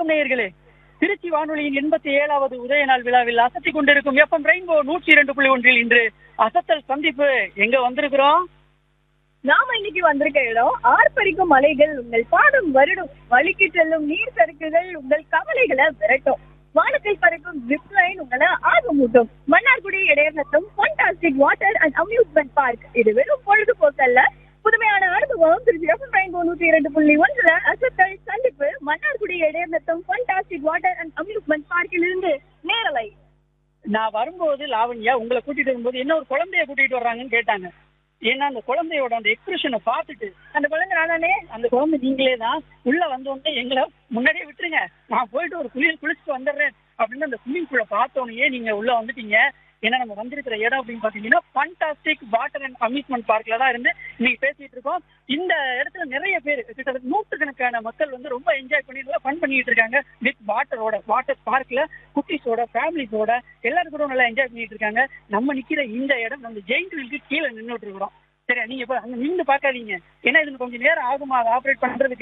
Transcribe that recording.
வணக்கம் நேயர்களே திருச்சி வானொலியின் எண்பத்தி ஏழாவது உதய நாள் விழாவில் அசத்திக் கொண்டிருக்கும் எஃப்எம் ரெயின்போ நூற்றி இரண்டு புள்ளி ஒன்றில் இன்று அசத்தல் சந்திப்பு எங்க வந்திருக்கிறோம் நாம இன்னைக்கு வந்திருக்க இடம் ஆர்ப்பரிக்கும் மலைகள் உங்கள் பாதம் வருடும் வலிக்கு செல்லும் நீர் சறுக்குகள் உங்கள் கவலைகளை விரட்டும் வானத்தில் பறக்கும் ஜிப் லைன் உங்களை ஆர்வமூட்டும் மன்னார்குடி இடையகத்தும் fantastic water and amusement park இது வெறும் பொழுதுபோக்கல்ல புதுமையான அனுபவம் திருச்சி எஃப்எம் ரெயின்போ நூற்றி இரண்டு புள்ளி ஒன்றுல அசத்தல் சந்திப்பு மன்னார்குடி இடையகத்தும் ஃபண்டாஸ்டிக் வாட்டர் அண்ட் அம்யூஸ்மெண்ட் பார்க்கில் இருந்து நேரலை நான் வரும்போது லாவண்யா உங்களை கூட்டிட்டு வரும்போது என்ன ஒரு குழந்தைய கூட்டிட்டு வர்றாங்கன்னு கேட்டாங்க ஏன்னா அந்த குழந்தையோட அந்த எக்ஸ்பிரஷனை பார்த்துட்டு அந்த குழந்தை நானே அந்த குழந்தை நீங்களே தான் உள்ள வந்தோடனே எங்களை முன்னாடியே விட்டுருங்க நான் போயிட்டு ஒரு குளியல் குளிச்சுட்டு வந்துடுறேன் அப்படின்னு அந்த ஸ்விம்மிங் பூலை பார்த்தோன்னே நீங்க உள்ள வந்துட்டீங்க ஏன்னா நம்ம வந்திருக்கிற இடம் அப்படின்னு பாத்தீங்கன்னா ஃபண்டாஸ்டிக் வாட்டர் அண்ட் அம்யூஸ்மெண்ட் பார்க்ல தான் இருந்து இன்னைக்கு பேசிட்டு இருக்கோம் இந்த இடத்துல நிறைய பேர் கிட்டத்தட்ட நூற்றுக்கணக்கான மக்கள் வந்து ரொம்ப என்ஜாய் பண்ணி நல்லா ஃபன் பண்ணிட்டு இருக்காங்க வித் வாட்டரோட வாட்டர் பார்க்ல குட்டீஸோட ஃபேமிலிஸோட எல்லாரும் கூட நல்லா என்ஜாய் பண்ணிட்டு இருக்காங்க நம்ம நிக்கிற இந்த இடம் நம்ம ஜெயிண்ட் வீலுக்கு கீழே நின்றுட்டு இருக்கிறோம் சரியா நீங்க இப்ப அங்க நின்று பார்க்காதீங்க ஏன்னா இதுல கொஞ்சம் நேரம் ஆகுமா ஆப்ரேட் பண்றதுக்கு